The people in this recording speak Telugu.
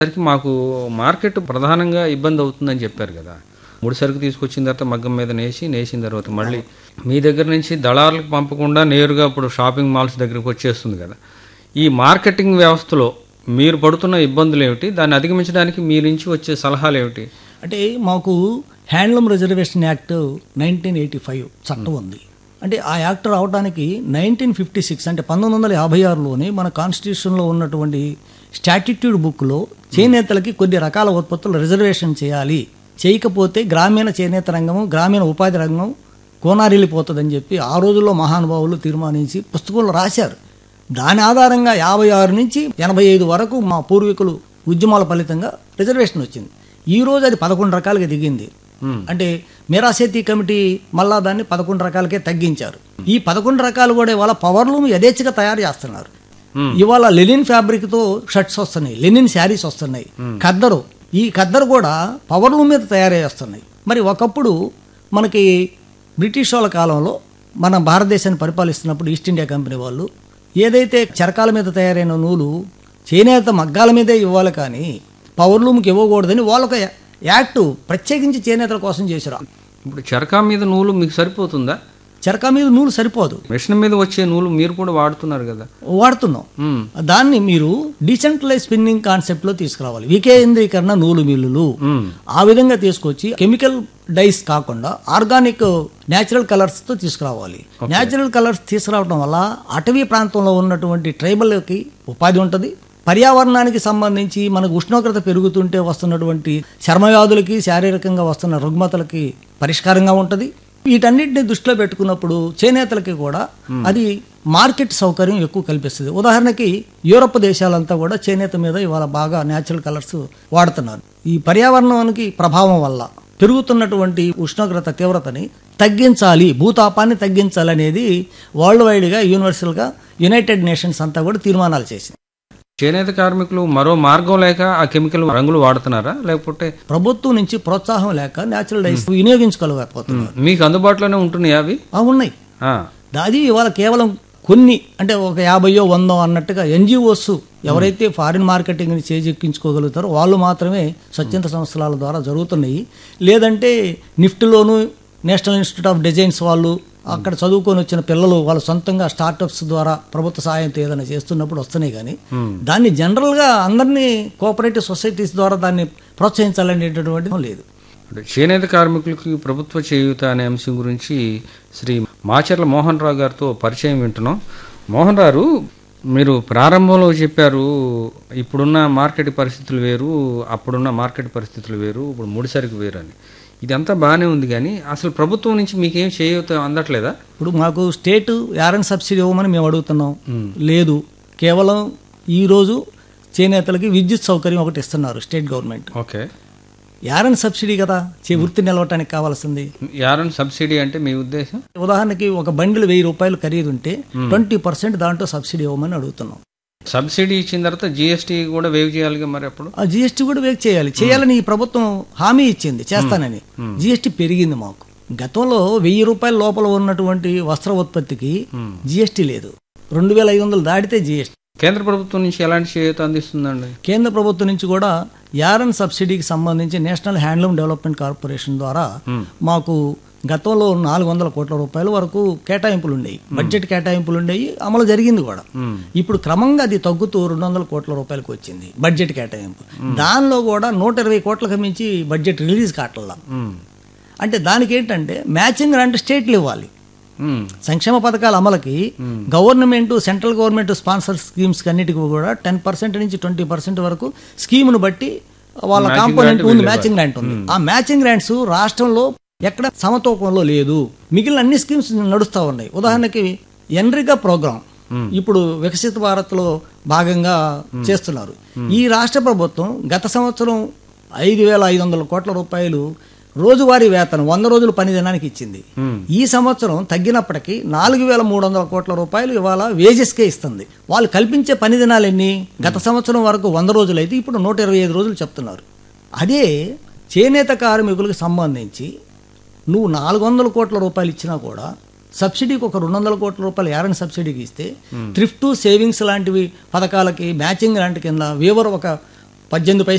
సరికి మాకు మార్కెట్ ప్రధానంగా ఇబ్బంది అవుతుందని చెప్పారు కదా ముడి సరుకు తీసుకొచ్చిన తర్వాత మగ్గం మీద నేసి నేసిన తర్వాత మళ్ళీ మీ దగ్గర నుంచి దళారులకు పంపకుండా నేరుగా ఇప్పుడు షాపింగ్ మాల్స్ దగ్గరికి వచ్చేస్తుంది కదా ఈ మార్కెటింగ్ వ్యవస్థలో మీరు పడుతున్న ఇబ్బందులు ఏమిటి దాన్ని అధిగమించడానికి మీ నుంచి వచ్చే సలహాలు ఏమిటి అంటే మాకు handloom reservation act nineteen eighty five చట్టం ఉంది అంటే ఆ యాక్ట్ రావడానికి నైన్టీన్ ఫిఫ్టీ సిక్స్ అంటే పంతొమ్మిది వందల యాభై ఆరులోనే మన కాన్స్టిట్యూషన్లో ఉన్నటువంటి స్టాట్యూట్యూడ్ బుక్లో చేనేతలకి కొన్ని రకాల ఉత్పత్తులు రిజర్వేషన్ చేయాలి చేయకపోతే గ్రామీణ చేనేత రంగము గ్రామీణ ఉపాధి రంగం కోనారిల్లిపోతుందని చెప్పి ఆ రోజుల్లో మహానుభావులు తీర్మానించి పుస్తకంలో రాశారు దాని ఆధారంగా యాభై ఆరు నుంచి ఎనభై ఐదు వరకు మా పూర్వీకులు ఉద్యమాల ఫలితంగా రిజర్వేషన్ వచ్చింది ఈ రోజు అది పదకొండు రకాలుగా దిగింది అంటే మీరాసేతీ కమిటీ మళ్ళా దాన్ని పదకొండు రకాలకే తగ్గించారు ఈ పదకొండు రకాలు కూడా ఇవాళ పవర్లూమ్ యథేచ్ఛగా తయారు చేస్తున్నారు ఇవాళ లెనిన్ ఫ్యాబ్రిక్ తో షర్ట్స్ వస్తున్నాయి లెనిన్ శారీస్ వస్తున్నాయి ఖద్దరు ఈ ఖద్దరు కూడా పవర్లూమ్ మీద తయారు చేస్తున్నాయి మరి ఒకప్పుడు మనకి బ్రిటిష్ వాళ్ళ కాలంలో మన భారతదేశాన్ని పరిపాలిస్తున్నప్పుడు ఈస్ట్ ఇండియా కంపెనీ వాళ్ళు ఏదైతే చరకాల మీద తయారైన నూలు చేనేత మగ్గాల మీదే ఇవ్వాలి కానీ పవర్లూమ్కి ఇవ్వకూడదని వాళ్ళొక యాక్ట్ ప్రత్యేకించి చేనేతల కోసం చేశారు ఇప్పుడు చరకా మీద నూలు మీకు సరిపోతుందా చరకా మీద నూలు సరిపోదు మిషన్ మీద వచ్చే నూలు మీరు కూడా వాడుతున్నారు కదా వాడుతున్నాం మ్మ్. దాన్ని మీరు డీసెంట్రలైజ్ స్పిన్నింగ్ కాన్సెప్ట్ లో తీసుకురావాలి వికేంద్రీకరణ నూలు మిల్లులు మ్మ్. ఆ విధంగా తీసుకొచ్చి కెమికల్ డైస్ కాకుండా ఆర్గానిక్ నేచురల్ కలర్స్ తో తీసుకురావాలి నేచురల్ కలర్స్ తీసుకురావడం వల్ల అటవీ ప్రాంతంలో ఉన్నటువంటి ట్రైబల్కి ఉపాధి ఉంటుంది పర్యావరణానికి సంబంధించి మనకు ఉష్ణోగ్రత పెరుగుతుంటే వస్తున్నటువంటి చర్మవ్యాధులకి శారీరకంగా వస్తున్న రుగ్మతలకి పరిష్కారంగా ఉంటుంది వీటన్నిటిని దృష్టిలో పెట్టుకున్నప్పుడు చేనేతలకి కూడా అది మార్కెట్ సౌకర్యం ఎక్కువ కల్పిస్తుంది ఉదాహరణకి యూరప్ దేశాలంతా కూడా చేనేత మీద ఇవాళ బాగా న్యాచురల్ కలర్స్ వాడుతున్నారు ఈ పర్యావరణానికి ప్రభావం వల్ల పెరుగుతున్నటువంటి ఉష్ణోగ్రత తీవ్రతని తగ్గించాలి భూతాపాన్ని తగ్గించాలి అనేది వరల్డ్ వైడ్గా యూనివర్సల్గా యునైటెడ్ నేషన్స్ అంతా కూడా తీర్మానాలు చేసింది చేనేత కార్మికులు మరో మార్గం లేక ఆ కెమికల్ రంగులు వాడుతున్నారా లేకపోతే ప్రభుత్వం నుంచి ప్రోత్సాహం లేక న్యాచురల్ డైస్ వినియోగించుకోలేకపోతున్నారు మీకు అందుబాటులోనే ఉంటున్నాయా అవి ఆ ఉన్నాయి ఆ, అది ఇవాళ కేవలం కొన్ని అంటే ఒక యాభయో వందో అన్నట్టుగా ఎన్జిఓస్ ఎవరైతే ఫారిన్ మార్కెటింగ్ని చేజెక్కించుకోగలుగుతారో వాళ్ళు మాత్రమే స్వచ్ఛంద సంస్థల ద్వారా జరుగుతున్నాయి లేదంటే నిఫ్ట్లోను నేషనల్ ఇన్స్టిట్యూట్ ఆఫ్ డిజైన్స్ వాళ్ళు అక్కడ చదువుకొని వచ్చిన పిల్లలు వాళ్ళ సొంతంగా స్టార్టప్స్ ద్వారా ప్రభుత్వ సహాయంతో ఏదైనా చేస్తున్నప్పుడు వస్తున్నాయి కానీ దాన్ని జనరల్గా అందరినీ కోఆపరేటివ్ సొసైటీస్ ద్వారా దాన్ని ప్రోత్సహించాలనేటటువంటిది లేదు అంటే చేనేత కార్మికులకి ప్రభుత్వ చేయూత అనే అంశం గురించి శ్రీ మాచర్ల మోహన్ రావు గారితో పరిచయం వింటున్నాం మోహన్ రావు మీరు ప్రారంభంలో చెప్పారు ఇప్పుడున్న మార్కెట్ పరిస్థితులు వేరు అప్పుడున్న మార్కెట్ పరిస్థితులు వేరు ఇప్పుడు ముడిసరికి వేరు అని ఇదంతా బాగానే ఉంది కానీ అసలు ప్రభుత్వం నుంచి మీకేం చేయూత అందట్లేదా ఇప్పుడు మాకు స్టేట్ యారన్ సబ్సిడీ ఇవ్వమని మేము అడుగుతున్నాం లేదు కేవలం ఈరోజు చేనేతలకి విద్యుత్ సౌకర్యం ఒకటి ఇస్తున్నారు state government okay yarn subsidy కదా చే వృత్తి నిలవటానికి కావాల్సింది యారన్ సబ్సిడీ అంటే మీ ఉద్దేశం ఉదాహరణకి ఒక బండిల్ వెయ్యి రూపాయలు ఖరీదు ఉంటే ట్వంటీ పర్సెంట్ దాంట్లో సబ్సిడీ ఇవ్వమని అడుగుతున్నాం సబ్సిడీ ఇచ్చిన తర్వాత జిఎస్టీ కూడా వేవ్ చేయాలిగా మరి అప్పుడు ఆ జిఎస్టీ కూడా వేక్ చేయాలి చేయాలని ఈ ప్రభుత్వం హామీ ఇచ్చింది చేస్తానని జిఎస్టీ పెరిగింది మాకు గతంలో వెయ్యి రూపాయల లోపల ఉన్నటువంటి వస్త్ర ఉత్పత్తికి జిఎస్టీ లేదు రెండు వేల ఐదు వందలు దాటితే జిఎస్టీ కేంద్ర ప్రభుత్వం నుంచి ఎలాంటి చేయూత అందిస్తుందండి కేంద్ర ప్రభుత్వం నుంచి కూడా యారన్ సబ్సిడీకి సంబంధించి నేషనల్ హ్యాండ్లూమ్ డెవలప్మెంట్ కార్పొరేషన్ ద్వారా మాకు గతంలో నాలుగు వందల కోట్ల రూపాయల వరకు కేటాయింపులు ఉండేవి బడ్జెట్ కేటాయింపులు ఉండేవి అమలు జరిగింది కూడా ఇప్పుడు క్రమంగా అది తగ్గుతూ రెండు వందల కోట్ల రూపాయలకు వచ్చింది బడ్జెట్ కేటాయింపు దానిలో కూడా నూట ఇరవై కోట్లకు మించి బడ్జెట్ రిలీజ్ కావట్లా మ్మ్. అంటే దానికి ఏంటంటే మ్యాచింగ్ అంటే స్టేట్లు ఇవ్వాలి మ్మ్. సంక్షేమ పథకాల అమలుకి government central government sponsor schemes అన్నిటికీ కూడా టెన్ పర్సెంట్ నుంచి ట్వంటీ పర్సెంట్ వరకు స్కీమ్ను బట్టి వాళ్ళ కాంపోనెంట్ ఉంది మ్యాచింగ్ గ్రాంట్ ఉంది ఆ మ్యాచింగ్ గ్రాంట్స్ రాష్ట్రంలో ఎక్కడ సమతూకంలో లేదు మిగిలిన అన్ని స్కీమ్స్ నడుస్తూ ఉన్నాయి ఉదాహరణకి ఎన్రిగా ప్రోగ్రామ్ ఇప్పుడు వికసిత భారత్ లో భాగంగా చేస్తున్నారు ఈ రాష్ట్ర ప్రభుత్వం గత సంవత్సరం ఐదు వేల ఐదు వందల కోట్ల రూపాయలు రోజువారీ వేతనం వంద రోజులు పని దినానికి ఇచ్చింది ఈ సంవత్సరం తగ్గినప్పటికీ నాలుగు వేల మూడు వందల కోట్ల రూపాయలు ఇవాళ వేజెస్కే ఇస్తుంది వాళ్ళు కల్పించే పని దినాలు ఎన్ని గత సంవత్సరం వరకు వంద రోజులు అయితే ఇప్పుడు నూట ఇరవై ఐదు రోజులు చెప్తున్నారు అదే చేనేత కార్మికులకు సంబంధించి నువ్వు నాలుగు వందల కోట్ల రూపాయలు ఇచ్చినా కూడా సబ్సిడీకి ఒక రెండు వందల కోట్ల రూపాయలు యారని సబ్సిడీకి ఇస్తే థ్రిఫ్ట్ సేవింగ్స్ లాంటివి పథకాలకి మ్యాచింగ్ లాంటి కింద వీవర్ ఒక పద్దెనిమిది